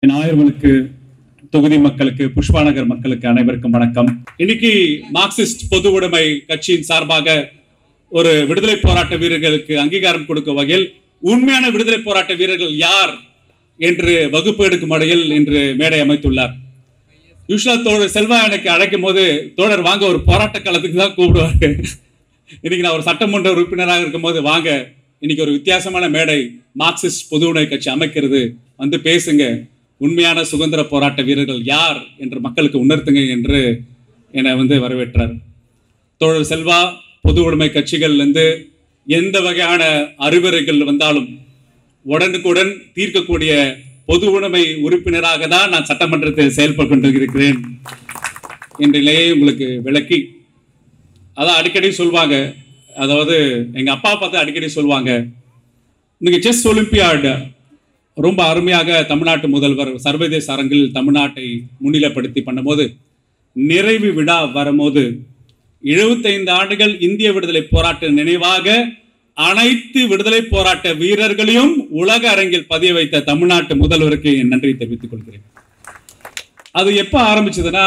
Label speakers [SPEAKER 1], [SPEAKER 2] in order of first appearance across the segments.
[SPEAKER 1] என் ஆயர்களுக்கு தொகுதி மக்களுக்கு புஷ்பாநகர் மக்களுக்கு அனைவருக்கும் வணக்கம் இன்னைக்கு மார்க்சிஸ்ட் பொது உடைமை கட்சியின் சார்பாக ஒரு விடுதலை போராட்ட வீரர்களுக்கு அங்கீகாரம் கொடுக்கும் வகையில் உண்மையான விடுதலை போராட்ட வீரர்கள் யார் என்று வகுப்பு எடுக்கும் வகையில் இன்று மேடை அமைத்துள்ளார் யூஸ்வலா தோழர் செல்வா எனக்கு அழைக்கும் போது தோழர் வாங்க ஒரு போராட்ட களத்துக்கு தான் கூப்பிடுவாரு இன்னைக்கு நான் ஒரு சட்டமன்ற உறுப்பினராக இருக்கும்போது வாங்க இன்னைக்கு ஒரு வித்தியாசமான மேடை மார்க்சிஸ்ட் பொது உடைமை கட்சி அமைக்கிறது வந்து பேசுங்க உண்மையான சுதந்திர போராட்ட வீரர்கள் யார் என்று மக்களுக்கு உணர்த்துங்க என்று என்னை வந்து வரவேற்றார் தோழர் செல்வா பொது உடைமை கட்சிகள்லேருந்து எந்த வகையான அறிவுரைகள் வந்தாலும் உடனுக்குடன் தீர்க்கக்கூடிய பொது உடைமை உறுப்பினராக தான் நான் சட்டமன்றத்தில் செயல்பட்டு கொண்டிருக்கிறேன் என்ற நிலையை உங்களுக்கு விளக்கி அதான் அடிக்கடி சொல்லுவாங்க அதாவது எங்க அப்பா பார்த்து அடிக்கடி சொல்லுவாங்க இன்னைக்கு செஸ் ஒலிம்பியாட் ரொம்ப அருமையாக தமிழ்நாட்டு முதல்வர் சர்வதேச அரங்கில் தமிழ்நாட்டை முன்னிலைப்படுத்தி பண்ணும்போது நிறைவு விழா வரும்போது எழுபத்தைந்து ஆண்டுகள் இந்திய விடுதலை போராட்ட நினைவாக அனைத்து விடுதலை போராட்ட வீரர்களையும் உலக அரங்கில் பதிய வைத்த தமிழ்நாட்டு முதல்வருக்கு என் நன்றி தெரிவித்துக் கொள்கிறேன் அது எப்ப ஆரம்பிச்சதுன்னா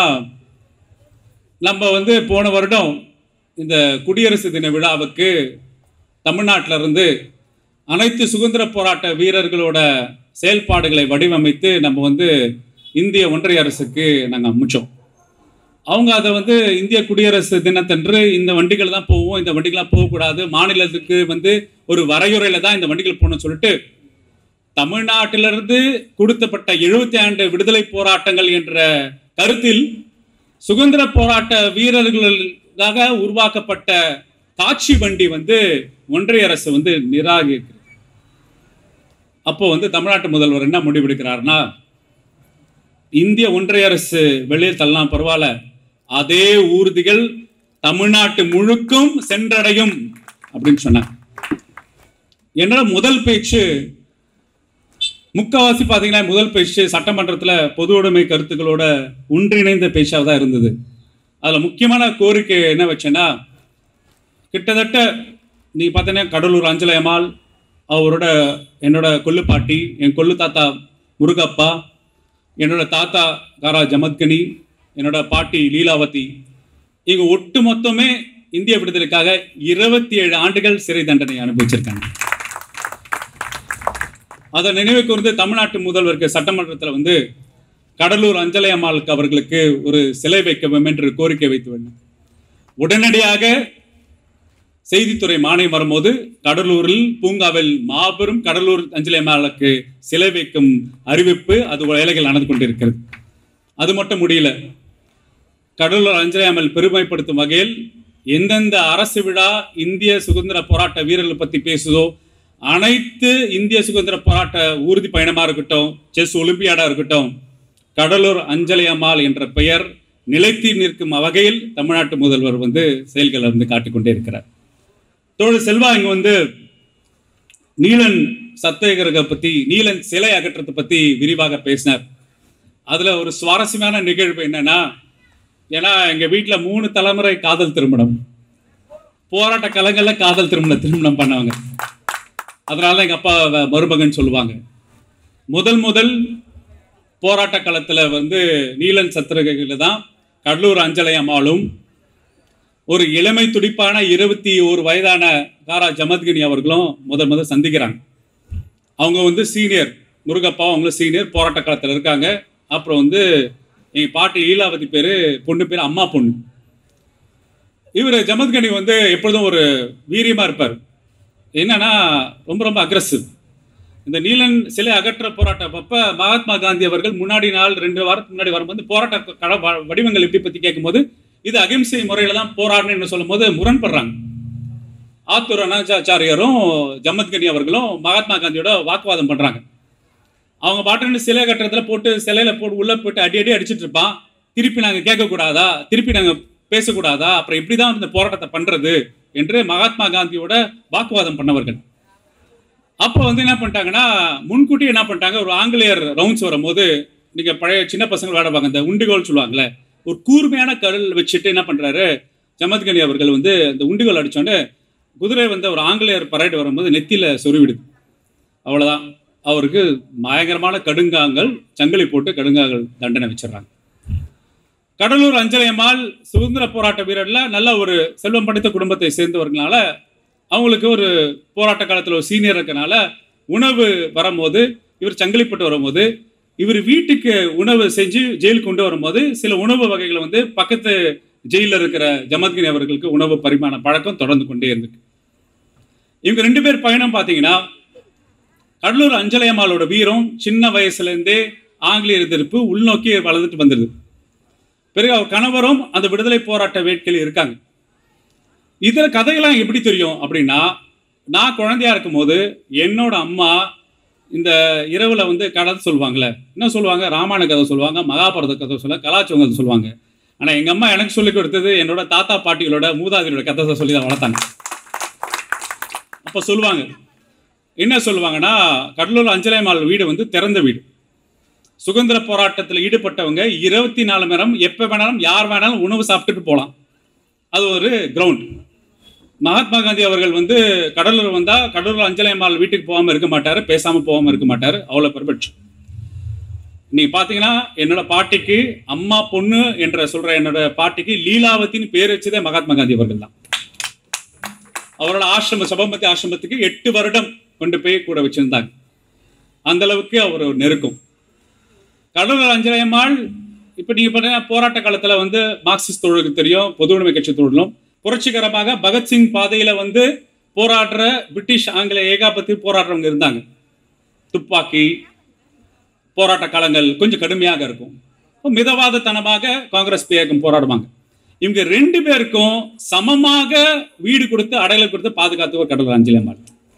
[SPEAKER 1] நம்ம வந்து போன வருடம் இந்த குடியரசு தின விழாவுக்கு தமிழ்நாட்டில இருந்து அனைத்து சுதந்திர போராட்ட வீரர்களோட செயல்பாடுகளை வடிவமைத்து நம்ம வந்து இந்திய ஒன்றிய அரசுக்கு நாங்கள் அனுப்பிச்சோம் அவங்க அதை வந்து இந்திய குடியரசு தினத்தன்று இந்த வண்டிகள் தான் போவோம் இந்த வண்டிகள்லாம் போகக்கூடாது மாநிலத்துக்கு வந்து ஒரு வரையுறையில தான் இந்த வண்டிகள் போகணும்னு சொல்லிட்டு தமிழ்நாட்டிலிருந்து கொடுத்தப்பட்ட எழுபத்தி ஆண்டு விடுதலை போராட்டங்கள் என்ற கருத்தில் சுதந்திர போராட்ட வீரர்களுக்காக உருவாக்கப்பட்ட காட்சி வண்டி வந்து ஒன்றிய அரசு வந்து நிராகரிக்கிறது அப்போ வந்து தமிழ்நாட்டு முதல்வர் என்ன முடிவெடுக்கிறார்னா இந்திய ஒன்றிய அரசு வெளியில் தள்ளலாம் பரவாயில்ல அதே ஊர்திகள் தமிழ்நாட்டு முழுக்கும் சென்றடையும் அப்படின்னு சொன்னார் என்னோட முதல் பேச்சு முக்கவாசி பார்த்தீங்கன்னா முதல் பேச்சு சட்டமன்றத்தில் பொது உடைமை கருத்துக்களோட ஒன்றிணைந்த பேச்சாக தான் இருந்தது அதில் முக்கியமான கோரிக்கை என்ன வச்சேன்னா கிட்டத்தட்ட நீ பார்த்தீங்கன்னா கடலூர் அஞ்சலை அம்மாள் அவரோட என்னோட கொல்லுப்பாட்டி என் கொள்ளு தாத்தா முருகப்பா என்னோட தாத்தா காரா ஜமத்கனி என்னோட பாட்டி லீலாவதி இவங்க ஒட்டு மொத்தமே இந்திய விடுதலைக்காக இருபத்தி ஏழு ஆண்டுகள் சிறை தண்டனை அனுபவிச்சிருக்காங்க அதை நினைவு கூர்ந்து தமிழ்நாட்டு முதல்வருக்கு சட்டமன்றத்தில் வந்து கடலூர் அஞ்சலை அம்மாளுக்கு அவர்களுக்கு ஒரு சிலை வைக்க வேண்டும் என்று கோரிக்கை வைத்து வந்தேன் உடனடியாக செய்தித்துறை மானியம் வரும்போது கடலூரில் பூங்காவில் மாபெரும் கடலூர் அஞ்சலி அம்மாளுக்கு சிலை வைக்கும் அறிவிப்பு அது வேலைகள் நடந்து கொண்டிருக்கிறது அது மட்டும் முடியல கடலூர் அஞ்சலி அம்மல் பெருமைப்படுத்தும் வகையில் எந்தெந்த அரசு விழா இந்திய சுதந்திர போராட்ட வீரர்கள் பத்தி பேசுதோ அனைத்து இந்திய சுதந்திர போராட்ட ஊர்தி பயணமா இருக்கட்டும் செஸ் ஒலிம்பியாடா இருக்கட்டும் கடலூர் அஞ்சலி அம்மாள் என்ற பெயர் நிலைத்து நிற்கும் வகையில் தமிழ்நாட்டு முதல்வர் வந்து செயல்களை வந்து காட்டிக்கொண்டே இருக்கிறார் தோழர் செல்வா இங்க வந்து நீலன் சத்தியகிரக பத்தி நீலன் சிலை அகற்றத்தை பத்தி விரிவாக பேசினார் அதுல ஒரு சுவாரஸ்யமான நிகழ்வு என்னன்னா ஏன்னா எங்க வீட்டுல மூணு தலைமுறை காதல் திருமணம் போராட்ட கலங்கள்ல காதல் திருமணம் திருமணம் பண்ணவங்க அதனால எங்க அப்பா வ- மருமகன் சொல்லுவாங்க முதல் முதல் போராட்ட களத்துல வந்து நீலன் சத்திரகையில தான் கடலூர் அஞ்சலை அம்மாளும் ஒரு இளமை துடிப்பான இருபத்தி ஒரு வயதான காரா ஜமத்கினி அவர்களும் முதல் முதல் சந்திக்கிறாங்க அவங்க வந்து சீனியர் முருகப்பா அவங்களும் சீனியர் போராட்ட காலத்தில் இருக்காங்க அப்புறம் வந்து எங்க பாட்டி லீலாவதி பேரு பொண்ணு பேர் அம்மா பொண்ணு இவர் ஜமத்கனி வந்து எப்பொழுதும் ஒரு வீரியமா இருப்பார் என்னன்னா ரொம்ப ரொம்ப அக்ரஸிவ் இந்த நீலன் சிலை அகற்ற போராட்டம் அப்ப மகாத்மா காந்தி அவர்கள் முன்னாடி நாள் ரெண்டு வாரத்துக்கு முன்னாடி வரும்போது போராட்ட கள வ- வடிவங்கள் எப்படி பத்தி கேட்கும்போது இது அகிம்சை முறையில தான் போராடணும்னு சொல்லும் போது முரண்படுறாங்க ஆத்தூர் அனாச்சாரியாரும் ஜம்மத்கனி அவர்களும் மகாத்மா காந்தியோட வாக்குவாதம் பண்றாங்க அவங்க பாட்டுன்னு சிலை கட்டுறதுல போட்டு சிலையில போட்டு உள்ள போட்டு அடி அடி அடிச்சிட்டு இருப்பான் திருப்பி நாங்க கேட்க கூடாதா திருப்பி நாங்க பேசக்கூடாதா அப்புறம் இப்படிதான் இந்த போராட்டத்தை பண்றது என்று மகாத்மா காந்தியோட வாக்குவாதம் பண்ணவர்கள் அப்போ வந்து என்ன பண்ணிட்டாங்கன்னா முன்கூட்டி என்ன பண்ணிட்டாங்க ஒரு ஆங்கிலேயர் ரவுண்ட்ஸ் வரும்போது நீங்க பழைய சின்ன பசங்க விளையாடுவாங்க இந்த உண்டுகோல் சொல்லுவாங்கல்ல ஒரு கூர்மையான கல் வச்சுட்டு என்ன பண்றாரு ஜமத்கனி அவர்கள் வந்து அந்த உண்டுகோல் அடிச்சோடனே குதிரை வந்து ஒரு ஆங்கிலேயர் பரேடு வரும்போது நெத்தியில சொருவிடுது அவ்வளவுதான் அவருக்கு பயங்கரமான கடுங்காங்கள் சங்கிலி போட்டு கடுங்காங்கள் தண்டனை வச்சிடுறாங்க கடலூர் அஞ்சலை அம்மாள் சுதந்திர போராட்ட வீரர்ல நல்ல ஒரு செல்வம் படைத்த குடும்பத்தை சேர்ந்தவர்களால அவங்களுக்கு ஒரு போராட்ட காலத்தில் ஒரு சீனியர் இருக்கனால உணவு வரும்போது இவர் சங்கிலிப்பட்டு வரும்போது இவர் வீட்டுக்கு உணவு செஞ்சு ஜெயிலுக்கு கொண்டு வரும்போது சில உணவு வகைகளை வந்து பக்கத்து ஜெயிலில் இருக்கிற ஜமத்கினி அவர்களுக்கு உணவு பரிமாண பழக்கம் தொடர்ந்து கொண்டே இருந்துக்கு இவங்க ரெண்டு பேர் பயணம் பார்த்தீங்கன்னா கடலூர் அஞ்சலை அம்மாளோட வீரம் சின்ன வயசுலேருந்தே ஆங்கிலேயர் எதிர்ப்பு உள்நோக்கி வளர்ந்துட்டு வந்துடுது பிறகு அவர் கணவரும் அந்த விடுதலை போராட்ட வேட்கையில் இருக்காங்க இதுல கதையெல்லாம் எப்படி தெரியும் அப்படின்னா நான் குழந்தையா இருக்கும்போது என்னோட அம்மா இந்த இரவுல வந்து கதை சொல்லுவாங்கல்ல என்ன சொல்லுவாங்க ராமாயண கதை சொல்லுவாங்க மகாபாரத கதை சொல்லுவாங்க கலாச்சாரம் கதை சொல்லுவாங்க ஆனா எங்க அம்மா எனக்கு சொல்லி கொடுத்தது என்னோட தாத்தா பாட்டிகளோட மூதாதிகளோட கதை சொல்லி தான் வளர்த்தாங்க அப்ப சொல்லுவாங்க என்ன சொல்லுவாங்கன்னா கடலூர் அஞ்சலைமால் வீடு வந்து திறந்த வீடு சுதந்திர போராட்டத்தில் ஈடுபட்டவங்க இருபத்தி நாலு மணி நேரம் எப்போ வேணாலும் யார் வேணாலும் உணவு சாப்பிட்டுட்டு போகலாம் அது ஒரு கிரவுண்ட் மகாத்மா காந்தி அவர்கள் வந்து கடலூர் வந்தா கடலூர் அஞ்சலை அம்மாள் வீட்டுக்கு போகாம இருக்க மாட்டாரு பேசாம போகாம இருக்க மாட்டாரு அவ்வளோ பெருபட்சம் நீங்க பாத்தீங்கன்னா என்னோட பாட்டிக்கு அம்மா பொண்ணு என்ற சொல்ற என்னோட பாட்டிக்கு லீலாவத்தின்னு பேர் வச்சதே மகாத்மா காந்தி அவர்கள் தான் அவரோட ஆசிரம சபமதி ஆசிரமத்துக்கு எட்டு வருடம் கொண்டு போய் கூட வச்சிருந்தாங்க அந்த அளவுக்கு அவர் ஒரு நெருக்கம் கடலூர் அஞ்சலையம்மாள் இப்போ நீங்க பார்த்தீங்கன்னா போராட்ட காலத்துல வந்து மார்க்சிஸ்ட் தொழிலுக்கு தெரியும் பொது உடைமை கட்சி தொழிலும் புரட்சிகரமாக பகத்சிங் பாதையில வந்து போராடுற பிரிட்டிஷ் ஆங்கில ஏகாபத்தி போராடுறவங்க இருந்தாங்க துப்பாக்கி போராட்ட காலங்கள் கொஞ்சம் கடுமையாக இருக்கும் இப்போ மிதவாதத்தனமாக காங்கிரஸ் இயக்கம் போராடுவாங்க இவங்க ரெண்டு பேருக்கும் சமமாக வீடு கொடுத்து அடையாளம் கொடுத்து பாதுகாத்தவர் கடலூர் அஞ்சலி அம்மாள்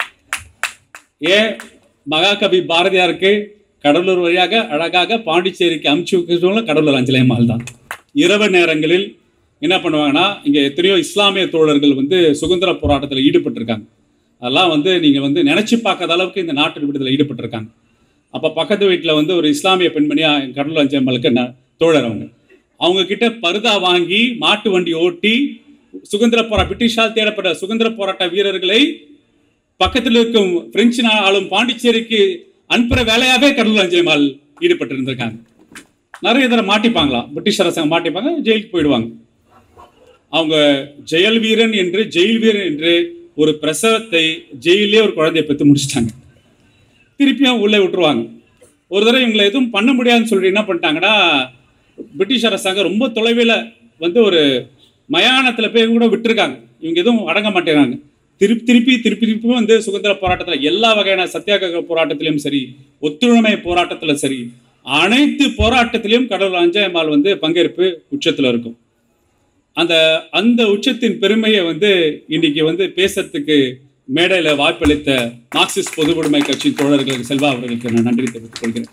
[SPEAKER 1] ஏன் மகாகவி பாரதியாருக்கு கடலூர் வழியாக அழகாக பாண்டிச்சேரிக்கு அமுச்சு வைக்கிறவங்க கடலூர் அஞ்சலி அம்மாள் தான் இரவு நேரங்களில் என்ன பண்ணுவாங்கன்னா இங்கே எத்தனையோ இஸ்லாமிய தோழர்கள் வந்து சுதந்திர போராட்டத்தில் ஈடுபட்டிருக்காங்க அதெல்லாம் வந்து நீங்கள் வந்து நினச்சி பார்க்காத அளவுக்கு இந்த நாட்டு விடுதலை ஈடுபட்டிருக்காங்க அப்போ பக்கத்து வீட்டில் வந்து ஒரு இஸ்லாமிய பெண்மணியாக கடலூர் அஞ்சலி அம்மாளுக்கு ந- தோழர் அவங்க அவங்க கிட்ட பருதா வாங்கி மாட்டு வண்டி ஓட்டி சுதந்திர போரா பிரிட்டிஷால் தேடப்பட்ட சுதந்திர போராட்ட வீரர்களை பக்கத்தில் இருக்கும் பிரெஞ்சு நா- ஆளும் பாண்டிச்சேரிக்கு அனுப்புற வேலையாவே கடலூர் அஞ்சலிமால் ஈடுபட்டு இருந்திருக்காங்க நிறைய தடவை மாட்டிப்பாங்களாம் பிரிட்டிஷ் அரசாங்கம் மாட்டிப்பாங்க ஜெயிலுக்கு போயிடுவாங்க அவங்க ஜெயல் வீரன் என்று ஜெயில் வீரன் என்று ஒரு பிரசவத்தை ஜெயிலே ஒரு குழந்தையை பெற்று முடிச்சிட்டாங்க திருப்பியும் உள்ளே விட்டுருவாங்க ஒரு தடவை இவங்களை எதுவும் பண்ண முடியாதுன்னு சொல்லிட்டு என்ன பண்ணிட்டாங்கன்னா பிரிட்டிஷ் அரசாங்கம் ரொம்ப தொலைவில் வந்து ஒரு மயானத்தில் போய் கூட விட்டுருக்காங்க இவங்க எதுவும் அடங்க மாட்டேங்கிறாங்க திருப்பி திருப்பி திருப்பி திருப்பி வந்து சுதந்திர போராட்டத்தில் எல்லா வகையான சத்தியாகிரக போராட்டத்திலையும் சரி ஒத்துழைமை போராட்டத்தில் சரி அனைத்து போராட்டத்திலையும் கடவுள் அஞ்சயம்மாள் வந்து பங்கேற்பு உச்சத்தில் இருக்கும் அந்த அந்த உச்சத்தின் பெருமையை வந்து இன்னைக்கு வந்து பேசுறதுக்கு மேடையில வாய்ப்பளித்த மார்க்சிஸ்ட் பொது உடைமை கட்சி தோழர்களுக்கு செல்வா அவர்களுக்கு நான் நன்றி தெரிவித்துக் கொள்கிறேன்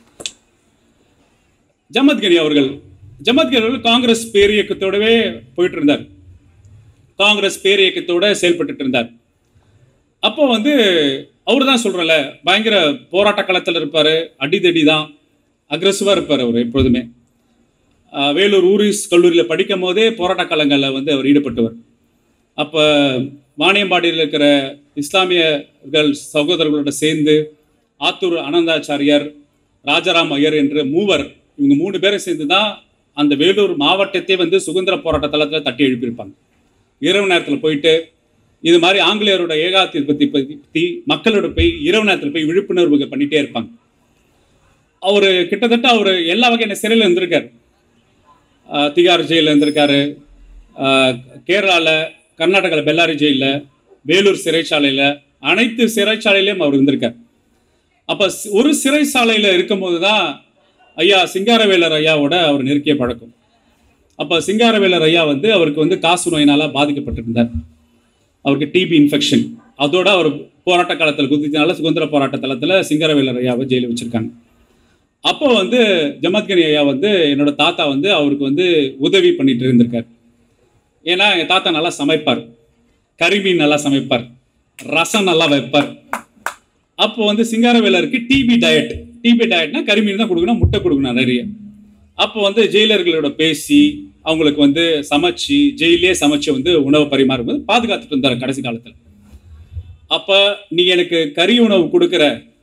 [SPEAKER 1] ஜமத்கனி அவர்கள் ஜமத்கனி அவர்கள் காங்கிரஸ் பேரியக்கத்தோடவே போயிட்டு இருந்தார் காங்கிரஸ் பேரியக்கத்தோட செயல்பட்டுட்டு இருந்தார் அப்போ வந்து அவர் தான் சொல்றல பயங்கர போராட்ட களத்தில் இருப்பார் அடிதடி தான் அக்ரஸிவாக இருப்பார் அவர் எப்பொழுதுமே ஆஹ் வேலூர் ஊரிஸ் கல்லூரியில் படிக்கும் போதே போராட்ட காலங்களில் வந்து அவர் ஈடுபட்டவர் அப்போ வாணியம்பாடியில் இருக்கிற இஸ்லாமியர்கள் சகோதரர்களோட சேர்ந்து ஆத்தூர் அனந்தாச்சாரியார் ராஜாராம் ஐயர் என்ற மூவர் இவங்க மூணு பேரும் சேர்ந்து தான் அந்த வேலூர் மாவட்டத்தை வந்து சுதந்திர போராட்ட தளத்தில் தட்டி எழுப்பியிருப்பாங்க இரவு நேரத்தில் போயிட்டு இது மாதிரி ஆங்கிலேயரோட ஏகாதிபத்தி பற்றி மக்களோட போய் இரவு நேரத்தில் போய் விழிப்புணர்வு பண்ணிட்டே இருப்பாங்க அவர் கிட்டத்தட்ட அவர் எல்லா வகையான சிறையில் இருந்திருக்காரு ஆஹ் திகார் ஜெயிலில் இருந்திருக்காரு கேரளாவில் கர்நாடகாவில் பெல்லாரி ஜெயிலில் வேலூர் சிறைச்சாலையில் அனைத்து சிறைச்சாலையிலையும் அவர் இருந்திருக்கார் அப்போ ஒரு சிறைச்சாலையில் இருக்கும்போது தான் ஐயா சிங்காரவேலர் ஐயாவோட அவர் நெருக்கிய பழக்கம் அப்போ சிங்காரவேலர் ஐயா வந்து அவருக்கு வந்து காசு நோயினால் பாதிக்கப்பட்டிருந்தார் அவருக்கு டிபி இன்ஃபெக்ஷன் அதோட அவர் போராட்ட காலத்தில் குதித்தனால சுதந்திர போராட்ட தளத்தில் சிங்காரவேலர் ஐயாவை ஜெயிலில் வச்சிருக்காங்க அப்போ வந்து ஜமத்கனி ஐயா வந்து என்னோட தாத்தா வந்து அவருக்கு வந்து உதவி பண்ணிட்டு இருந்திருக்காரு ஏன்னா எங்கள் தாத்தா நல்லா சமைப்பார் கறிமீன் நல்லா சமைப்பார் ரசம் நல்லா வைப்பார் அப்போ வந்து சிங்காரவேலருக்கு டிபி டயட் டிபி டயட்னா கறிமீன் தான் கொடுக்கணும் முட்டை கொடுக்கணும் நிறைய அப்போ வந்து ஜெயிலர்களோட பேசி அவங்களுக்கு வந்து சமைச்சு ஜெயிலே சமைச்சு வந்து உணவு பரிமாறும்போது பாதுகாத்துட்டு இருந்தார் கடைசி காலத்தில் அப்போ நீ எனக்கு கறி உணவு கொடுக்குற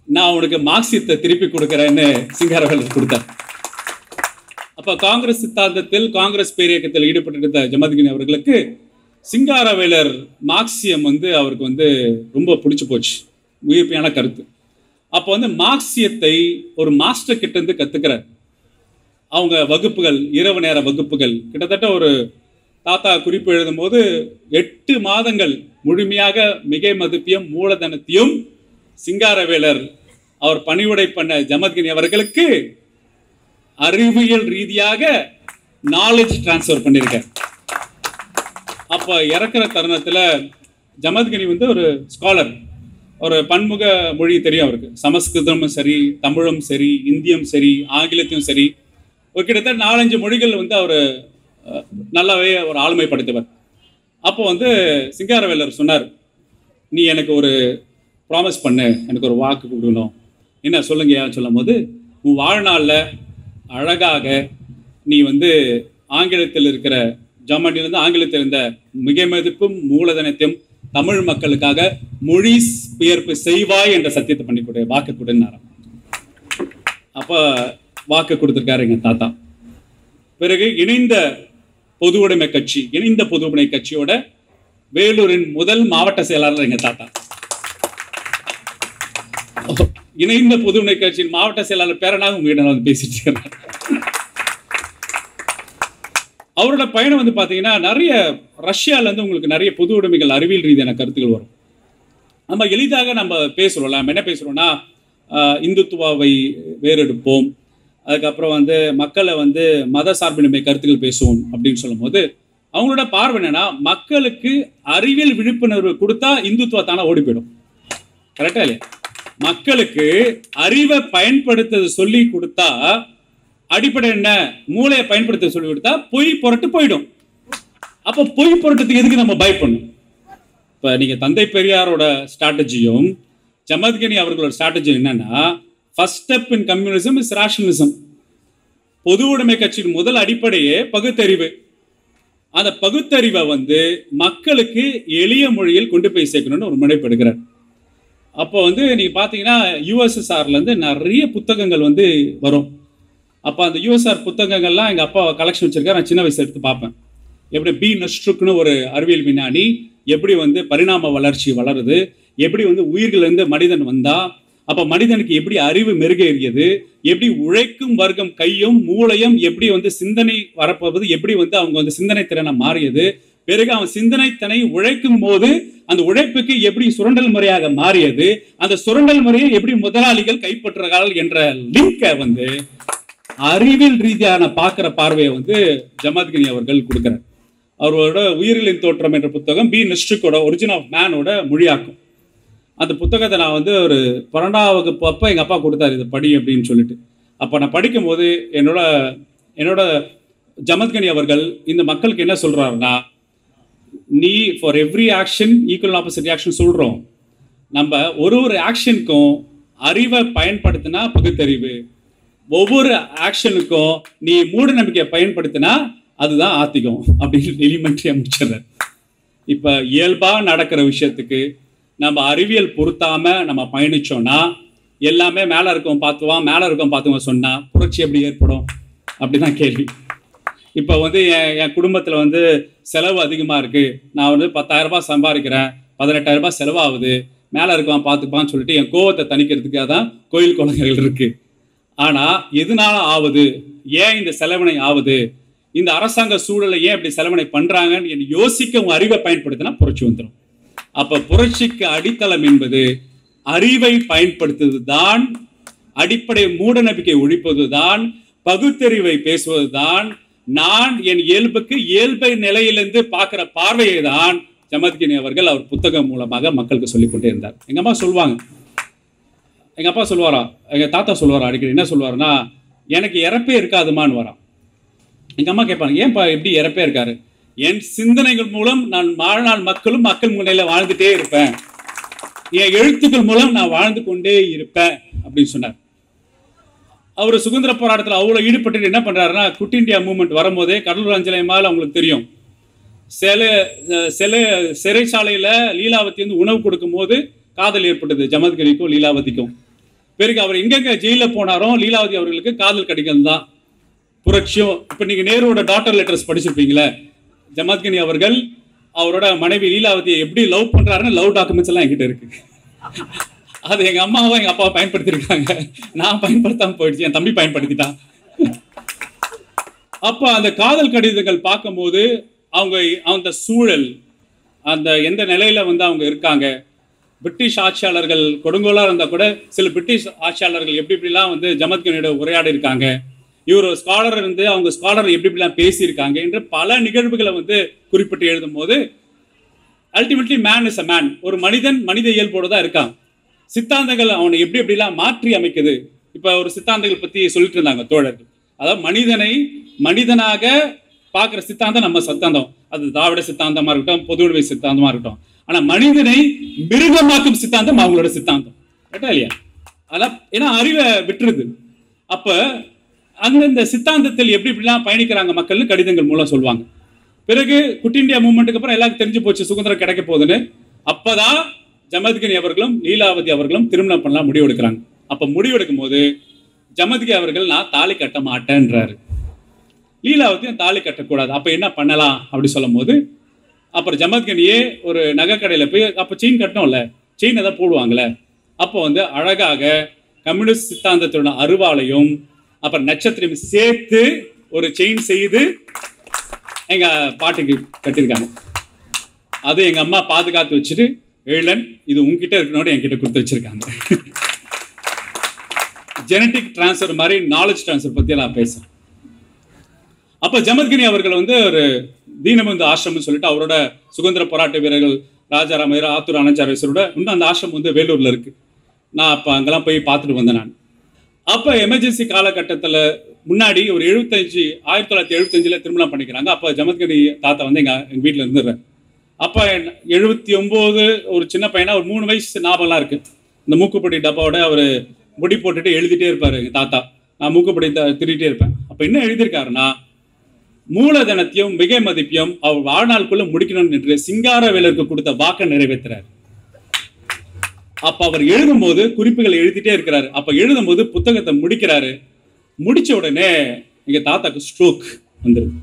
[SPEAKER 1] நான் உனக்கு மார்க்சியத்தை திருப்பி கொடுக்குறேன்னு சிங்காரவேலர் கொடுத்தார் அப்ப காங்கிரஸ் சித்தாந்தத்தில் காங்கிரஸ் பேரியக்கத்தில் ஈடுபட்டிருந்த ஜமத்கினி அவர்களுக்கு சிங்காரவேலர் மார்க்சியம் வந்து அவருக்கு வந்து ரொம்ப பிடிச்சு போச்சு உயிர்ப்பியான கருத்து அப்போ வந்து மார்க்சியத்தை ஒரு மாஸ்டர் கிட்ட இருந்து கத்துக்கிறார் அவங்க வகுப்புகள் இரவு நேர வகுப்புகள் கிட்டத்தட்ட ஒரு தாத்தா குறிப்பு எழுதும் போது எட்டு மாதங்கள் முழுமையாக மிகை மதிப்பியும் மூலதனத்தையும் சிங்காரவேலர் அவர் பணிவுடை பண்ண ஜமத்கினி அவர்களுக்கு அறிவியல் ரீதியாக நாலேஜ் டிரான்ஸ்ஃபர் பண்ணியிருக்கார் அப்போ இறக்குற தருணத்தில் ஜமத்கினி வந்து ஒரு ஸ்காலர் ஒரு பன்முக மொழி தெரியும் அவருக்கு சமஸ்கிருதமும் சரி தமிழும் சரி இந்தியும் சரி ஆங்கிலத்தையும் சரி ஒரு கிட்டத்தட்ட நாலஞ்சு மொழிகள் வந்து அவர் நல்லாவே ஒரு ஆளுமை படைத்தவர் அப்போ வந்து சிங்காரவேலர் சொன்னார் நீ எனக்கு ஒரு ப்ராமிஸ் பண்ணு எனக்கு ஒரு வாக்கு கொடுக்கணும் என்ன சொல்லுங்கயா சொல்லும் போது உன் வாழ்நாளில் அழகாக நீ வந்து ஆங்கிலத்தில் இருக்கிற ஜெர்மனியிலிருந்து ஆங்கிலத்தில் இருந்த மிக மதிப்பும் மூலதனத்தையும் தமிழ் மக்களுக்காக மொழி பெயர்ப்பு செய்வாய் என்ற சத்தியத்தை பண்ணி கொடு வாக்கு கொடுன்னாராம் அப்போ வாக்கு கொடுத்துருக்காரு எங்க தாத்தா பிறகு இணைந்த பொது உடைமை கட்சி இணைந்த பொது உடைமை கட்சியோட வேலூரின் முதல் மாவட்ட செயலாளர் எங்க தாத்தா இணைந்த பொது உடைமை கட்சியின் மாவட்ட செயலாளர் பேரனாக உங்ககிட்ட நான் வந்து பேசிட்டு இருக்கிறேன் அவரோட பயணம் வந்து பார்த்தீங்கன்னா நிறைய ரஷ்யால இருந்து உங்களுக்கு நிறைய பொது உடைமைகள் அறிவியல் ரீதியான கருத்துக்கள் வரும் நம்ம எளிதாக நம்ம பேசுகிறோம்ல நம்ம என்ன பேசுகிறோம்னா ஆஹ், இந்துத்துவாவை வேறெடுப்போம் அதுக்கப்புறம் வந்து மக்களை வந்து மத சார்பின்மை கருத்துக்கள் பேசுவோம் அப்படின்னு சொல்லும்போது அவங்களோட பார்வை என்னன்னா மக்களுக்கு அறிவியல் விழிப்புணர்வு கொடுத்தா இந்துத்துவா தானே ஓடி போயிடும் கரெக்டா இல்லையா மக்களுக்கு அறிவை பயன்படுத்த சொல்லி கொடுத்தா அடிப்படை என்ன மூளையை பயன்படுத்த சொல்லி கொடுத்தா பொய் புரட்டு போயிடும் அப்போ பொய் புரட்டத்துக்கு எதுக்கு நம்ம பயப்படணும் இப்போ நீங்கள் தந்தை பெரியாரோட ஸ்ட்ராட்டஜியும் ஜமத்கனி அவர்களோட ஸ்ட்ராட்டஜி என்னன்னா first step in communism is rationalism பொது உடைமை கட்சியின் முதல் அடிப்படையே பகுத்தறிவு அந்த பகுத்தறிவை வந்து மக்களுக்கு எளிய மொழியில் கொண்டு போய் சேர்க்கணும்னு ஒரு முனைப்படுகிறார் அப்போ வந்து நீங்க பார்த்தீங்கன்னா யூஎஸ்எஸ்ஆர்ல இருந்து நிறைய புத்தகங்கள் வந்து வரும் அப்போ அந்த யூஎஸ்ஆர் புத்தகங்கள்லாம் எங்கள் அப்பா கலெக்ஷன் வச்சிருக்காரு நான் சின்ன வயசு எடுத்து பார்ப்பேன் எப்படி பி நஸ்ட்ருக்னு ஒரு அறிவியல் விஞ்ஞானி எப்படி வந்து பரிணாம வளர்ச்சி வளருது எப்படி வந்து உயிர்களிலிருந்து மனிதன் வந்தா அப்போ மனிதனுக்கு எப்படி அறிவு மெருகேறியது எப்படி உழைக்கும் வர்க்கம் கையும் மூளையும் எப்படி வந்து சிந்தனை வரப்போவது எப்படி வந்து அவங்க வந்து சிந்தனை திறனை மாறியது பிறகு அவன் சிந்தனை திறனை உழைக்கும் போது அந்த உழைப்புக்கு எப்படி சுரண்டல் முறையாக மாறியது அந்த சுரண்டல் முறையை எப்படி முதலாளிகள் கைப்பற்றுகிறார்கள் என்ற லிங்கை வந்து அறிவியல் ரீதியான பார்க்கிற பார்வையை வந்து ஜமாத்கினி அவர்கள் கொடுக்கிறார் அவரோட உயிரிலின் தோற்றம் என்ற புத்தகம் பி நிஸ்ட்ரிக்கோட ஒரிஜின் ஆஃப் மேனோட மொழியாக்கும் அந்த புத்தகத்தை நான் வந்து ஒரு பன்னெண்டாம் வகுப்பு அப்போ எங்கள் அப்பா கொடுத்தாரு இதை படி அப்படின்னு சொல்லிட்டு அப்போ நான் படிக்கும்போது என்னோட என்னோட ஜமத்கனி அவர்கள் இந்த மக்களுக்கு என்ன சொல்றாருன்னா நீ for every action equal opposite action சொல்கிறோம் நம்ம ஒரு ஒரு ஆக்ஷனுக்கும் அறிவை பயன்படுத்தினா பகுத்தறிவு ஒவ்வொரு ஆக்ஷனுக்கும் நீ மூட நம்பிக்கையை பயன்படுத்தினா அதுதான் ஆத்திகம் அப்படின்னு எலிமெண்ட்ரி அமைச்சிடுறார் இப்போ இயல்பாக நடக்கிற விஷயத்துக்கு நம்ம அறிவியல் பொருத்தாம நம்ம பயணிச்சோம்னா எல்லாமே மேலே இருக்கவன் பார்த்துவான் மேலே இருக்கவன் பார்த்துவான் சொன்னா புரட்சி எப்படி ஏற்படும் அப்படிதான் கேள்வி இப்போ வந்து என் என் குடும்பத்தில் வந்து செலவு அதிகமாக இருக்குது நான் வந்து பத்தாயிரம் ரூபாய் சம்பாதிக்கிறேன் பதினெட்டாயிரம் ரூபாய் செலவாகுது மேலே இருக்கவன் பார்த்துப்பான்னு சொல்லிட்டு என் கோவத்தை தணிக்கிறதுக்காக தான் கோயில் குளங்கள் இருக்குது ஆனால் எதனால ஆகுது ஏன் இந்த செலவினை ஆகுது இந்த அரசாங்க சூழலை ஏன் இப்படி செலவினை பண்றாங்கன்னு என்னை யோசிக்க உங்க அறிவை பயன்படுத்தினா புரட்சி வந்துடும் அப்ப புரட்சிக்கு அடித்தளம் என்பது அறிவை பயன்படுத்துவது தான் அடிப்படை மூட நம்பிக்கை ஒழிப்பதுதான் பகுத்தறிவை பேசுவதுதான் நான் என் இயல்புக்கு இயல்பை நிலையிலிருந்து பார்க்கிற பார்வையை தான் ஜமத்கினி அவர்கள் அவர் புத்தகம் மூலமாக மக்களுக்கு சொல்லிக் கொண்டே இருந்தார் எங்க அம்மா சொல்லுவாங்க எங்க அப்பா சொல்லுவாரா எங்க தாத்தா சொல்லுவாரா அடிக்கடி என்ன சொல்லுவாருன்னா எனக்கு இறப்பே இருக்காதுமான்னு வரான் எங்க அம்மா கேட்பாங்க ஏன்பா எப்படி இறப்பே இருக்காரு என் சிந்தனைகள் மூலம் நான் வாழ்நாள் மக்களும் மக்கள் முன்னையில வாழ்ந்துட்டே இருப்பேன் என் எழுத்துக்கள் மூலம் நான் வாழ்ந்து கொண்டே இருப்பேன் அப்படின்னு சொன்னார் அவர் சுதந்திர போராட்டத்தில் அவ்வளோ ஈடுபட்டு என்ன பண்றாருன்னா குட் இந்தியா மூவ்மெண்ட் வரும்போதே கடலூர் அஞ்சலயமால் அவங்களுக்கு தெரியும் சில சில சிறைச்சாலையில லீலாவதி வந்து உணவு கொடுக்கும்போது காதல் ஏற்பட்டது ஜமத்கரிக்கும் லீலாவதிக்கும் பிறகு அவர் எங்கெங்க ஜெயில போனாரோ லீலாவதி அவர்களுக்கு காதல் கடிதம் தான் புரட்சியும் இப்ப நீங்க நேருவோட டாட்டர் லெட்டர்ஸ் படிச்சிருப்பீங்களே ஜமாத்கனி அவர்கள் அவரோட மனைவி லீலாவதியை எப்படி லவ் பண்றாருன்னு லவ் டாக்குமெண்ட்ஸ் எல்லாம் என்கிட்ட இருக்கு அது எங்க அம்மாவும் எங்க அப்பாவும் பயன்படுத்தியிருக்காங்க நான் பயன்படுத்தாம போயிடுச்சு என் தம்பி பயன்படுத்திட்டான் அப்ப அந்த காதல் கடிதங்கள் பார்க்கும்போது அவங்க அந்த சூழல் அந்த எந்த நிலையில வந்து அவங்க இருக்காங்க பிரிட்டிஷ் ஆட்சியாளர்கள் கொடுங்கோலா இருந்தா கூட சில பிரிட்டிஷ் ஆட்சியாளர்கள் எப்படி இப்படிலாம் வந்து ஜமத்கனியோட உரையாடி இருக்காங்க இவர் ஒரு ஸ்காலர் இருந்து அவங்க ஸ்காலர் எப்படி இப்படிலாம் பேசியிருக்காங்க என்று பல நிகழ்வுகளை வந்து குறிப்பிட்டு எழுதும் போது ultimately man is a man ஒரு மனிதன் மனித இயல்போடு தான் இருக்கான் சித்தாந்தங்கள் அவனை எப்படி எப்படிலாம் மாற்றி அமைக்குது இப்போ ஒரு சித்தாந்தங்கள் பத்தி சொல்லிட்டு இருந்தாங்க தோழர்கள் அதாவது மனிதனை மனிதனாக பார்க்குற சித்தாந்தம் நம்ம சித்தாந்தம் அது திராவிட சித்தாந்தமா இருக்கட்டும் பொது உடைமை சித்தாந்தமா இருக்கட்டும் ஆனா மனிதனை மிருகமாக்கும் சித்தாந்தம் அவங்களோட சித்தாந்தம் கரெக்டா இல்லையா அதான் ஏன்னா அறிவை விட்டுருது அப்ப அந்தந்த சித்தாந்தத்தில் எப்படி இப்படிலாம் பயணிக்கிறாங்க மக்கள்னு கடிதங்கள் மூலம் சொல்லுவாங்க பிறகு குட் இந்தியா மூவ்மெண்ட்டுக்கு அப்புறம் எல்லாருக்கும் தெரிஞ்சு போச்சு சுதந்திரம் கிடைக்க போகுதுன்னு அப்பதான் ஜமத்கினி அவர்களும் லீலாவதி அவர்களும் திருமணம் பண்ணலாம் முடிவெடுக்கிறாங்க அப்ப முடிவெடுக்கும் போது ஜமத்கி அவர்கள் நான் தாலி கட்ட மாட்டேன்றாரு லீலாவதியும் தாலி கட்டக்கூடாது அப்ப என்ன பண்ணலாம் அப்படி சொல்லும் போது அப்புறம் ஜமத்கனியே ஒரு நகை கடையில போய் அப்ப செயின் கட்டணும்ல செயின் எதாவது போடுவாங்கல்ல அப்போ வந்து அழகாக கம்யூனிஸ்ட் சித்தாந்தத்தோட அருவாளையும் அப்புறம் நட்சத்திரம் சேர்த்து ஒரு செயின் செய்து எங்க பாட்டுக்கு கட்டியிருக்காங்க அது எங்க அம்மா பாதுகாத்து வச்சுட்டு ஏழன் இது உங்ககிட்ட இருக்கணும்னு என்கிட்ட கொடுத்து வச்சிருக்காங்க ஜெனட்டிக் டிரான்ஸ்ஃபர் மாதிரி நாலேஜ் டிரான்ஸ்ஃபர் பத்தி நான் பேசுறேன் அப்ப ஜமத்கினி அவர்கள் வந்து ஒரு தீனபந்து ஆசிரமம் சொல்லிட்டு அவரோட சுதந்திர போராட்ட வீரர்கள் ராஜாராம் ஐயர் ஆத்தூர் அனச்சாரேஸ்வரோட இன்னும் அந்த ஆசிரமம் வந்து வேலூர்ல இருக்கு நான் அப்ப அங்கெல்லாம் போய் பார்த்துட்டு வந்தேன் நான் அப்ப எமர்ஜென்சி காலகட்டத்துல முன்னாடி ஒரு எழுபத்தஞ்சு ஆயிரத்தி தொள்ளாயிரத்தி எழுபத்தஞ்சுல திருமணம் பண்ணிக்கிறாங்க அப்ப ஜமத்கனி தாத்தா வந்து எங்க எங்க வீட்டுல இருந்துடுறாரு அப்ப எழுபத்தி ஒன்பது ஒரு சின்ன பையனா ஒரு மூணு வயசு ஞாபகம்லாம் இருக்கு இந்த மூக்குப்பொடி டப்பாவோட அவர் முடி போட்டுட்டு எழுதிட்டே இருப்பாரு எங்க தாத்தா நான் மூக்குப்பொடி த- திருடிட்டே இருப்பேன் அப்ப என்ன எழுதியிருக்காருன்னா மூலதனத்தையும் மிகை மதிப்பையும் அவர் வாழ்நாளுக்குள்ள முடிக்கணும் என்று சிங்காரவேலருக்கு கொடுத்த வாக்கை நிறைவேற்றுறாரு அப்ப அவர் எழுதும்போது குறிப்புகள் எழுதிட்டே இருக்கிறாரு அப்ப எழுதும்போது புத்தகத்தை முடிக்கிறாரு முடிச்ச உடனே எங்க தாத்தாக்கு ஸ்ட்ரோக் வந்துருது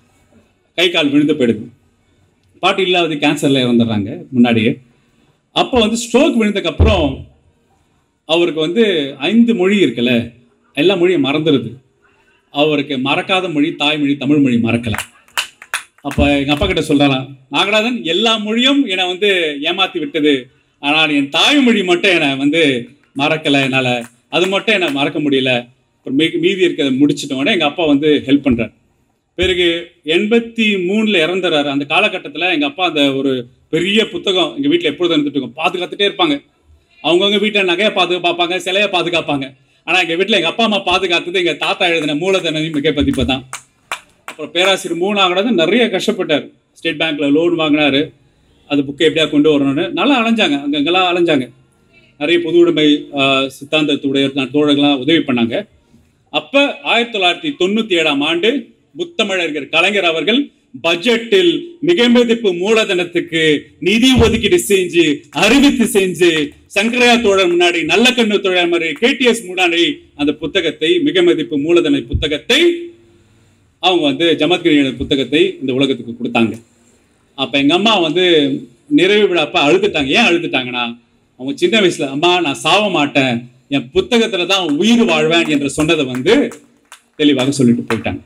[SPEAKER 1] கை கால் விழுந்து போயிடுது பாட்டு இல்லாத கேன்சர்ல இறந்துடுறாங்க முன்னாடியே அப்போ வந்து ஸ்ட்ரோக் விழுந்ததுக்கு அப்புறம் அவருக்கு வந்து ஐந்து மொழி இருக்குல்ல எல்லா மொழியும் மறந்துடுது அவருக்கு மறக்காத மொழி தாய்மொழி தமிழ் மொழி மறக்கல அப்ப எங்க அப்பா கிட்ட சொல்றாராம் நாகராஜன் எல்லா மொழியும் என்னை வந்து ஏமாத்தி விட்டது ஆனால் என் தாய்மொழி மட்டும் என்னை வந்து மறக்கல என்னால அது மட்டும் என்னை மறக்க முடியல அப்புறம் மீ- மீதி இருக்கிறத முடிச்சிட்ட உடனே எங்க அப்பா வந்து ஹெல்ப் பண்றாரு பிறகு எண்பத்தி மூணுல இறந்துறாரு அந்த காலகட்டத்துல எங்க அப்பா அந்த ஒரு பெரிய புத்தகம் எங்க வீட்டுல எப்பொழுதும் இருந்துட்டு இருக்கும் பாதுகாத்துட்டே இருப்பாங்க அவங்கவுங்க வீட்டுல நகையை பாது பார்ப்பாங்க சிலையை பாதுகாப்பாங்க ஆனா எங்க வீட்டுல எங்க அப்பா அம்மா பாதுகாத்தது எங்க தாத்தா எழுதின மூலதனம் மிக பதிப்பை தான் அப்புறம் பேராசிரியர் மூணு ஆகினது நிறைய கஷ்டப்பட்டார் ஸ்டேட் பேங்க்ல லோன் வாங்கினாரு அது புக்கை எப்படியா கொண்டு வரணும்னு நல்லா அலைஞ்சாங்க அங்கங்கெல்லாம் அலைஞ்சாங்க நிறைய பொது உடைமை ஆஹ், சித்தாந்தத்துடைய தோழர்கள்லாம் உதவி பண்ணாங்க அப்ப ஆயிரத்தி தொள்ளாயிரத்தி தொண்ணூத்தி ஏழாம் ஆண்டு முத்தமிழர் கலைஞர் அவர்கள் பட்ஜெட்டில் மிகமதிப்பு மூலதனத்துக்கு நிதி ஒதுக்கீடு செஞ்சு அறிவித்து செஞ்சு சங்கரையா தோழர் முன்னாடி நல்ல கண்ணு தோழர் மாதிரி கேடிஎஸ் முன்னாடி அந்த புத்தகத்தை மிகமதிப்பு மூலதன புத்தகத்தை அவங்க வந்து ஜமத்கிரி புத்தகத்தை இந்த உலகத்துக்கு கொடுத்தாங்க அப்ப எங்க அம்மா வந்து நிறைவு விழாப்ப அழுதுட்டாங்க ஏன் அழுதுட்டாங்கன்னா அவங்க சின்ன வயசுல அம்மா நான் சாவ மாட்டேன் என் புத்தகத்துல தான் உயிர் வாழ்வேன் என்று சொன்னதை வந்து தெளிவாக சொல்லிட்டு போயிட்டாங்க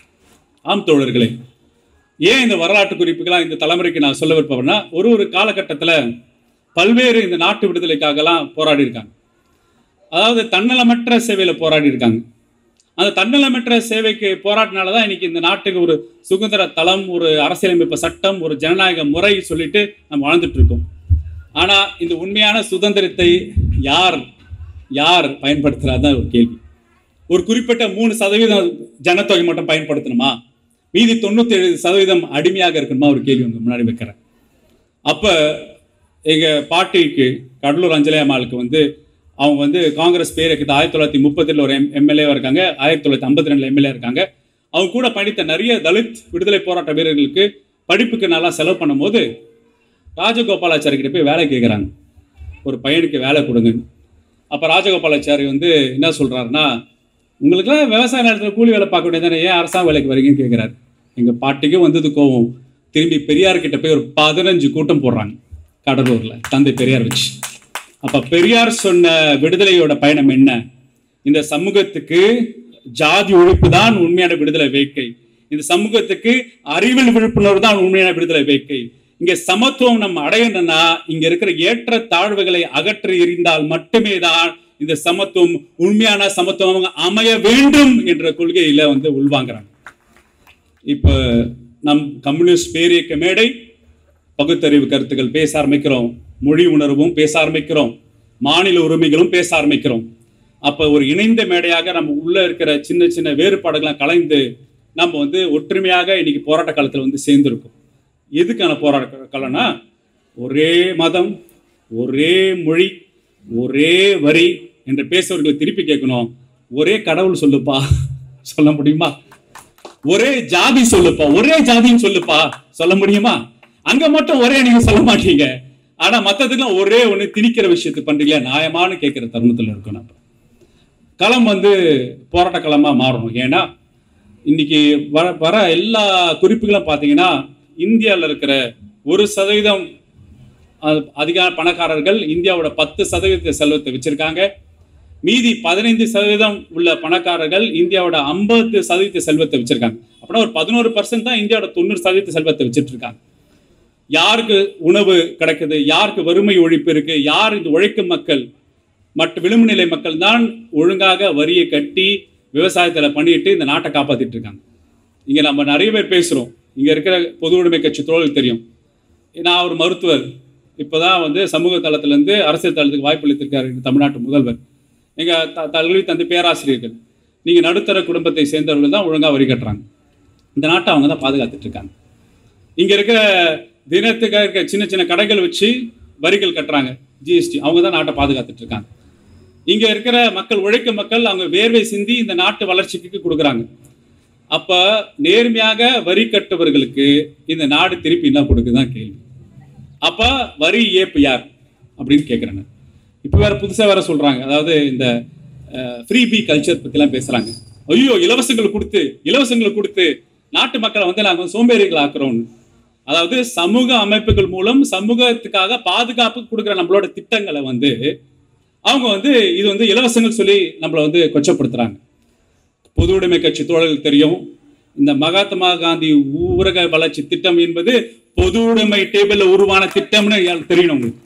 [SPEAKER 1] ஆம் தோழர்களே ஏன் இந்த வரலாற்று குறிப்புகளாம் இந்த தலைமுறைக்கு நான் சொல்ல விருப்பம்னா ஒரு ஒரு காலகட்டத்துல பல்வேறு இந்த நாட்டு விடுதலைக்காகலாம் போராடி இருக்காங்க அதாவது தன்னலமற்ற சேவையில போராடி இருக்காங்க அந்த தன்னலமற்ற சேவைக்கு போராட்டினால தான் இன்னைக்கு இந்த நாட்டுக்கு ஒரு சுதந்திர தளம் ஒரு அரசியலமைப்பு சட்டம் ஒரு ஜனநாயக முறை சொல்லிட்டு நம்ம வாழ்ந்துட்டு இருக்கோம் ஆனா இந்த உண்மையான சுதந்திரத்தை யார் யார் பயன்படுத்துறாதான் ஒரு கேள்வி ஒரு குறிப்பிட்ட மூணு சதவீதம் ஜனத்தொகை மட்டும் பயன்படுத்தணுமா மீதி தொண்ணூத்தி ஏழு சதவீதம் அடிமையாக இருக்கணுமா ஒரு கேள்வி உங்க முன்னாடி வைக்கிறேன் அப்ப எங்க பாட்டிக்கு கடலூர் அஞ்சலி அம்மாளுக்கு வந்து அவங்க வந்து காங்கிரஸ் பேர் இருக்குது ஆயிரத்தி தொள்ளாயிரத்தி முப்பத்தில் ஒரு எம் எம்எல்ஏவா இருக்காங்க ஆயிரத்தி தொள்ளாயிரத்தி ஐம்பத்தி ரெண்டுல எம்எல்ஏ இருக்காங்க அவங்க கூட படித்த நிறைய தலித் விடுதலை போராட்ட வீரர்களுக்கு படிப்புக்கு நல்லா செலவு பண்ணும்போது ராஜகோபாலாச்சாரி கிட்ட போய் வேலை கேட்குறாங்க ஒரு பையனுக்கு வேலை கொடுங்க அப்ப ராஜகோபாலாச்சாரி வந்து என்ன சொல்றாருன்னா உங்களுக்குலாம் விவசாய நிலத்துல கூலி வேலை பார்க்க வேண்டியதானே ஏன் அரசாங்க வேலைக்கு வரீங்கன்னு கேட்குறாரு எங்க பாட்டிக்கும் வந்தது கோவம் திரும்பி பெரியார் கிட்ட போய் ஒரு பதினஞ்சு கூட்டம் போடுறாங்க கடலூர்ல தந்தை பெரியார் வச்சு அப்ப பெரியார் சொன்ன விடுதலையோட பயணம் என்ன இந்த சமூகத்துக்கு ஜாதி ஒழிப்பு தான் உண்மையான விடுதலை வேட்கை இந்த சமூகத்துக்கு அறிவியல் விழிப்புணர்வு தான் உண்மையான விடுதலை வேட்கை இங்க சமத்துவம் நம்ம அடையணும்னா இங்க இருக்கிற ஏற்ற தாழ்வுகளை அகற்றி எறிந்தால் மட்டுமே தான் இந்த சமத்துவம் உண்மையான சமத்துவம் அமைய வேண்டும் என்ற கொள்கையில வந்து உள்வாங்குறாங்க இப்ப நம் கம்யூனிஸ்ட் பேரியக்க மேடை பகுத்தறிவு கருத்துக்கள் பேச ஆரம்பிக்கிறோம் மொழி உணர்வும் பேச ஆரம்பிக்கிறோம் மாநில உரிமைகளும் பேச ஆரம்பிக்கிறோம் அப்ப ஒரு இணைந்த மேடையாக நம்ம உள்ள இருக்கிற சின்ன சின்ன வேறுபாடுகளை கலைந்து நம்ம வந்து ஒற்றுமையாக இன்னைக்கு போராட்ட காலத்துல வந்து சேர்ந்திருக்கோம் எதுக்கான போராட்ட காலம்னா ஒரே மதம் ஒரே மொழி ஒரே வரி என்று பேசுவவர்களை திருப்பி கேட்கணும் ஒரே கடவுள் சொல்லுப்பா சொல்ல முடியுமா ஒரே ஜாதி சொல்லுப்பா ஒரே ஜாதின்னு சொல்லுப்பா சொல்ல முடியுமா அங்க மட்டும் ஒரே நீங்க சொல்ல மாட்டீங்க ஆனா மத்ததுக்கெல்லாம் ஒரே ஒண்ணு திணிக்கிற விஷயத்தை பண்றீங்களா நியாயமானு கேட்கிற தருணத்துல இருக்கும் நம்ம களம் வந்து போராட்ட களமா மாறணும் ஏன்னா இன்னைக்கு வர வர எல்லா குறிப்புகளும் பார்த்தீங்கன்னா இந்தியாவில் இருக்கிற ஒரு சதவீதம் அஹ், அதிகார பணக்காரர்கள் இந்தியாவோட பத்து சதவீத செல்வத்தை வச்சிருக்காங்க மீதி பதினைந்து சதவீதம் உள்ள பணக்காரர்கள் இந்தியாவோட ஐம்பது சதவீத செல்வத்தை வச்சிருக்காங்க அப்படின்னா ஒரு பதினோரு பர்சன்ட் தான் இந்தியாவோட தொண்ணூறு சதவீத செல்வத்தை வச்சிட்டு இருக்காங்க யாருக்கு உணவு கிடைக்குது யாருக்கு வறுமை ஒழிப்பு இருக்கு யார் இந்த உழைக்கும் மக்கள் மற்ற விளிம்பு நிலை மக்கள் தான் ஒழுங்காக வரியை கட்டி விவசாயத்துல பண்ணிட்டு இந்த நாட்டை காப்பாத்திட்டு இருக்காங்க இங்க நம்ம நிறைய பேர் பேசுறோம் இங்க இருக்கிற பொது உடைமை கட்சி தோழல் தெரியும் நான் ஒரு மருத்துவர் இப்போதான் வந்து சமூக தளத்துல இருந்து அரசியல் தளத்துக்கு வாய்ப்பு அளித்திருக்காரு இந்த தமிழ்நாட்டு முதல்வர் எங்க த கல்வி தந்தை பேராசிரியர்கள் நீங்க நடுத்தர குடும்பத்தை சேர்ந்தவர்கள் தான் ஒழுங்கா வரி கட்டுறாங்க இந்த நாட்டை அவங்க தான் பாதுகாத்துட்டு இருக்காங்க இங்க இருக்கிற தினத்துக்காக இருக்க சின்ன சின்ன கடைகள் வச்சு வரிகள் கட்டுறாங்க ஜிஎஸ்டி அவங்க தான் நாட்டை பாதுகாத்துட்டு இருக்காங்க இங்க இருக்கிற மக்கள் உழைக்கும் மக்கள் அவங்க வேர்வை சிந்தி இந்த நாட்டு வளர்ச்சிக்கு கொடுக்குறாங்க அப்ப நேர்மையாக வரி கட்டுபவர்களுக்கு இந்த நாடு திருப்பி என்ன கொடுக்குதான் கேள்வி அப்ப வரி ஏப்பு யார் அப்படின்னு கேட்குறேன் நான். இப்ப வேற புதுசா வேற சொல்றாங்க அதாவது இந்த ஃப்ரீ பி கல்ச்சர் பத்திலாம் பேசுறாங்க ஐயோ இலவசங்கள் கொடுத்து இலவசங்களை கொடுத்து நாட்டு மக்களை வந்து நாங்க சோம்பேறிகள் ஆக்குறோம்னு அதாவது சமூக அமைப்புகள் மூலம் சமூகத்துக்காக பாதுகாப்பு கொடுக்குற நம்மளோட திட்டங்களை வந்து அவங்க வந்து இது வந்து இலவசங்கள் சொல்லி நம்மளை வந்து கொச்சப்படுத்துறாங்க பொது உடைமை கட்சி தோழர்கள் தெரியும் இந்த மகாத்மா காந்தி ஊரக வளர்ச்சி திட்டம் என்பது பொது உடைமை டேபிள்ல உருவான திட்டம்னு எனக்கு தெரியணும் உங்களுக்கு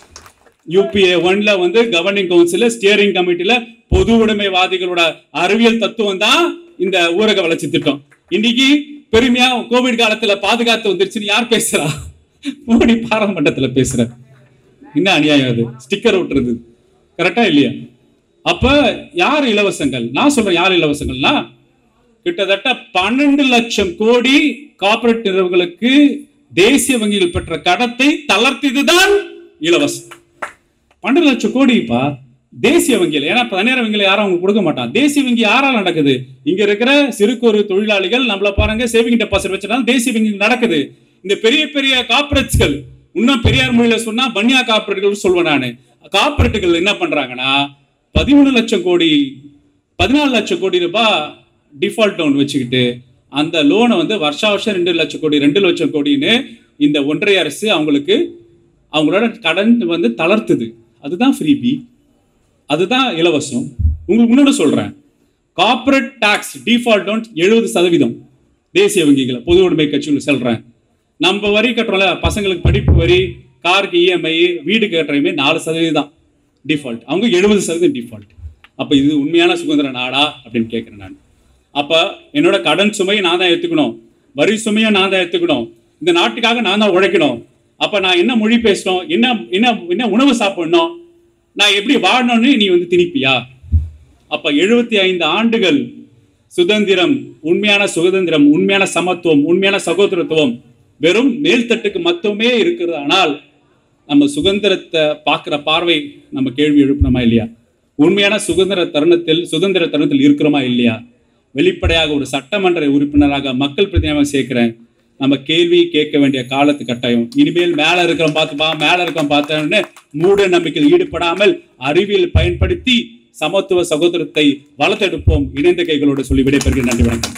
[SPEAKER 1] யூபிஏ ஒன்ல வந்து கவர்னிங் கவுன்சில் ஸ்டியரிங் கமிட்டில பொது உடைமைவாதிகளோட அறிவியல் தத்துவம் தான் இந்த ஊரக வளர்ச்சி திட்டம் இன்னைக்கு பெருமையா கோவிட் காலத்துல பாதுகாத்து வந்துருச்சுன்னு யார் பேசுறா மோடி பாராளுமன்றத்துல பேசுற என்ன அநியாயம் அது ஸ்டிக்கர் விட்டுறது கரெக்டா இல்லையா அப்ப யார் இலவசங்கள் நான் சொல்றேன் யார் இலவசங்கள்னா கிட்டத்தட்ட பன்னெண்டு லட்சம் கோடி கார்ப்பரேட் நிறுவனங்களுக்கு தேசிய வங்கிகள் பெற்ற கடத்தை தளர்த்தியதுதான் இலவசம் பன்னெண்டு லட்சம் கோடிப்பா தேசிய வங்கியில் ஏன்னா தனியார் வங்கியில யாரும் அவங்க கொடுக்க மாட்டான் தேசிய வங்கி யாரால நடக்குது இங்க இருக்கிற சிறு குறு தொழிலாளிகள் நம்மள பாருங்க சேவிங் டெபாசிட் வச்சிருந்தாலும் தேசிய வங்கி நடக்குது இந்த பெரிய பெரிய கார்பரேட்ஸ்கள் இன்னும் பெரியார் மொழியில சொன்னா பன்னியா கார்பரேட்டுகள் சொல்லுவேன் நானு கார்பரேட்டுகள் என்ன பண்றாங்கன்னா பதிமூணு லட்சம் கோடி பதினாலு லட்சம் கோடி ரூபாய் டிஃபால்ட் லோன் வச்சுக்கிட்டு அந்த லோனை வந்து வருஷா வருஷம் ரெண்டு லட்சம் கோடி ரெண்டு லட்சம் கோடின்னு இந்த ஒன்றிய அரசு அவங்களுக்கு அவங்களோட கடன் வந்து தளர்த்துது அதுதான் ஃப்ரீபி அதுதான் இலவசம் உங்களுக்கு முன்னாடி சொல்றேன் கார்ப்பரேட் டாக்ஸ் டிஃபால்ட் லோன் எழுபது சதவீதம் தேசிய வங்கிகளை பொது உடைமை கட்சிகள் சொல்றேன் நம்ம வரி கட்டுறோம்ல பசங்களுக்கு படிப்பு வரி காருக்கு இஎம்ஐ வீடு கட்டுறதுமே நாலு சதவீதம் தான் டிஃபால்ட் அவங்க எழுபது சதவீதம் டிஃபால்ட் அப்ப இது உண்மையான சுதந்திர நாடா அப்படின்னு கேட்கிறேன் நான் அப்ப என்னோட கடன் சுமையை நான் தான் எடுத்துக்கணும் வரி சுமையை நான் தான் எடுத்துக்கணும் இந்த நாட்டுக்காக நான் தான் உழைக்கணும் அப்ப நான் என்ன மொழி பேசணும் என்ன என்ன என்ன உணவு சாப்பிடணும் நான் எப்படி வாழணும்னு நீ வந்து திணிப்பியா அப்ப எழுபத்தி ஐந்து ஆண்டுகள் சுதந்திரம் உண்மையான சுதந்திரம் உண்மையான சமத்துவம் உண்மையான சகோதரத்துவம் வெறும் மேல்தட்டுக்கு மட்டுமே இருக்கிறது ஆனால் நம்ம சுதந்திரத்தை பார்க்குற பார்வை நம்ம கேள்வி எழுப்பணுமா இல்லையா உண்மையான சுதந்திர தருணத்தில் சுதந்திர தருணத்தில் இருக்கிறோமா இல்லையா வெளிப்படையாக ஒரு சட்டமன்ற உறுப்பினராக மக்கள் பிரதிநிதியாக சேர்க்கிறேன் நம்ம கேள்வி கேட்க வேண்டிய காலத்து கட்டாயம் இனிமேல் மேல இருக்கிறோம் பார்த்துப்பா மேல இருக்கோம் பார்த்தேன்னு மூட நம்பிக்கையில் ஈடுபடாமல் அறிவியல் பயன்படுத்தி சமத்துவ சகோதரத்தை வளர்த்தெடுப்போம் இணைந்த கைகளோடு சொல்லி விடைபெறுகிறேன் நன்றி வணக்கம்